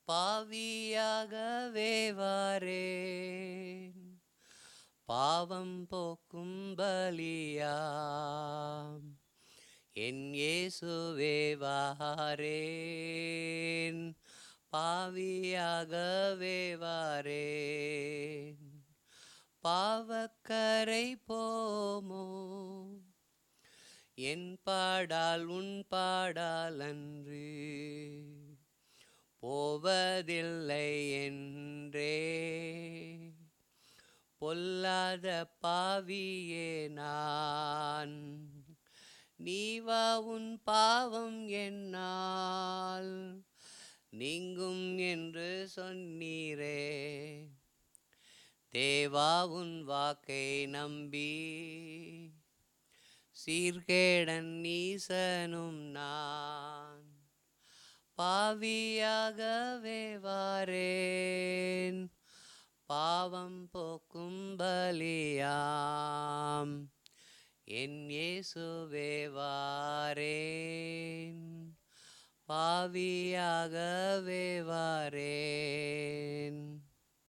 பாவியாகவே வாரேன் பாவம் போக்கும் பலியாம் என் இயேசுவே வாரேன் பாவியாகவே வாரேன் பாவக்கரை போமோ என் பாடால் உன் பாடால் அன்று போவதில்லை என்றே பொல்லாத பாவியே நான் நீ வா உன் பாவம் என்னால் நீங்கும் என்று சொன்னீரே தேவா உன் வாக்கை நம்பி சீர்கேடன் நீசனும் நான் பாவியாகவே வாரேன் பாவம் போக்கும் பலியாம் என் இயேசுவே வாரேன் பாவியாகவே வாரேன்